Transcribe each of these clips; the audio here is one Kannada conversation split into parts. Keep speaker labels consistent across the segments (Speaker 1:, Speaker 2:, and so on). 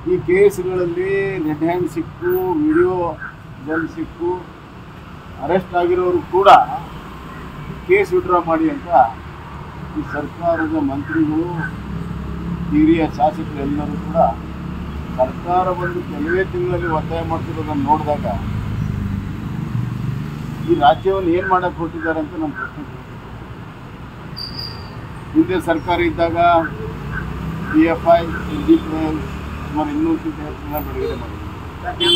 Speaker 1: ಈ ಕೇಸ್ಗಳಲ್ಲಿ ರೆಡ್ ಹ್ಯಾಂಡ್ ಸಿಕ್ಕು ವಿಡಿಯೋ ಗನ್ ಸಿಕ್ಕು ಅರೆಸ್ಟ್ ಆಗಿರೋರು ಕೂಡ ಕೇಸ್ ವಿಡ್ರಾ ಮಾಡಿ ಅಂತ ಈ ಸರ್ಕಾರದ ಮಂತ್ರಿಗಳು ಹಿರಿಯ ಶಾಸಕರೆಲ್ಲರೂ ಕೂಡ ಸರ್ಕಾರ ಬಂದು ಕೆಲವೇ ತಿಂಗಳಲ್ಲಿ ಒತ್ತಾಯ ಮಾಡ್ತಿರೋದನ್ನು ನೋಡಿದಾಗ ಈ ರಾಜ್ಯವನ್ನು ಏನು ಮಾಡಕ್ಕೆ ಹೊರಟಿದ್ದಾರೆ ಅಂತ ನಮ್ಮ ಪ್ರಶ್ನೆ ಕೇಳ್ತೀವಿ. ಹಿಂದೆ ಸರ್ಕಾರ ಇದ್ದಾಗ P F I L G P L ಸುಮಾರು ಇನ್ನೂರಕ್ಕಿಂತ ಹೆಚ್ಚಿನ ಬಿಡುಗಡೆ ಮಾಡಿದ್ರು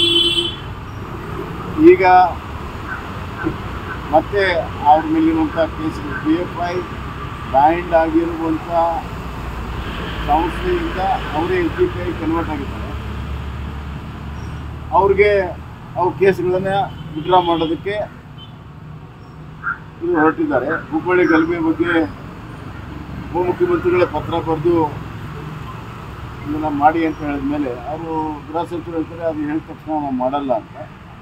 Speaker 1: ಈಗ ಮತ್ತೆ ಅವ್ರ ಮೇಲಿರುವಂಥ ಕೇಸುಗಳು ಪಿ ಎಫ್ ಐ ಬ್ಯಾಂಡ್ ಆಗಿರುವಂಥ ಸಂಸ್ಥೆಯಿಂದ ಅವರೇ L G P I convert ಆಗಿದ್ದಾರೆ ಅವ್ರಿಗೆ ಅವ್ರ ಕೇಸ್ಗಳನ್ನು ವಿಡ್ರಾ ಮಾಡೋದಕ್ಕೆ ಇದು ಹೊರಟಿದ್ದಾರೆ ಹುಬ್ಬಳ್ಳಿ ಗಲಭೆ ಬಗ್ಗೆ ಉಪಮುಖ್ಯಮಂತ್ರಿಗಳೇ ಪತ್ರ ಬರೆದು ಇದನ್ನ ಮಾಡಿ ಅಂತ ಹೇಳಿದ್ಮೇಲೆ ಅವರು ಗೃಹ ಸಚಿವರು ಹೇಳ್ತಾರೆ ಅದು ಹೇಳಿದ ತಕ್ಷಣ ನಾವು ಮಾಡಲ್ಲ ಅಂತ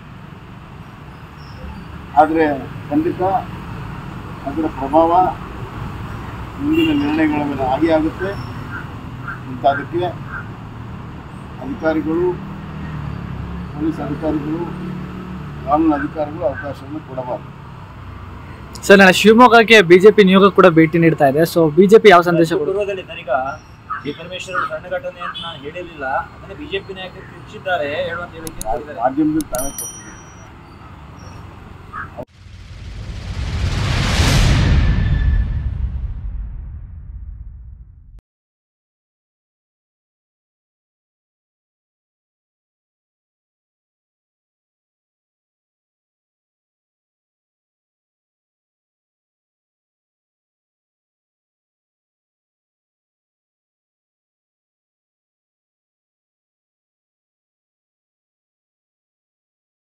Speaker 1: ಆದರೆ ಖಂಡಿತ ಅದರ ಪ್ರಭಾವ ಮುಂದಿನ ನಿರ್ಣಯಗಳ ಮೇಲೆ ಆಗೇ ಆಗುತ್ತೆ ಅಂತ ಅದಕ್ಕೆ ಅಧಿಕಾರಿಗಳು ಪೊಲೀಸ್ ಅಧಿಕಾರಿಗಳು ಕಾನೂನು ಅಧಿಕಾರಿಗಳು ಅವಕಾಶವನ್ನು ಕೊಡಬಾರದು
Speaker 2: ಸರ್ ನಾನು ಶಿವಮೊಗ್ಗಕ್ಕೆ ಬಿಜೆಪಿ ನಿಯೋಗ ಕೂಡ ಭೇಟಿ ನೀಡ್ತಾ ಇದೆ ಸೊ ಬಿಜೆಪಿ ಯಾವ ಸಂದೇಶ ಕೊಡುತ್ತೆ
Speaker 3: ಪೂರ್ವದಲ್ಲಿ ನನಗ ಜಿ ಪರಮೇಶ್ವರ್ ಅವರು ಸಣ್ಣ ಘಟನೆ ಅಂತ ನಾನು ಹೇಳಿರಲಿಲ್ಲ ಅದನ್ನ ಬಿಜೆಪಿ ನಾಯಕರು ತಿರುಚಿದ್ದಾರೆ ಹೇಳುವಂತ ಹೇಳಿಕೆ ಕೊಟ್ಟಿದ್ದಾರೆ.
Speaker 1: ಮಾಧ್ಯಮದಲ್ಲಿ ತಾವೇ ಕೊಟ್ಟಿದ್ದಾರೆ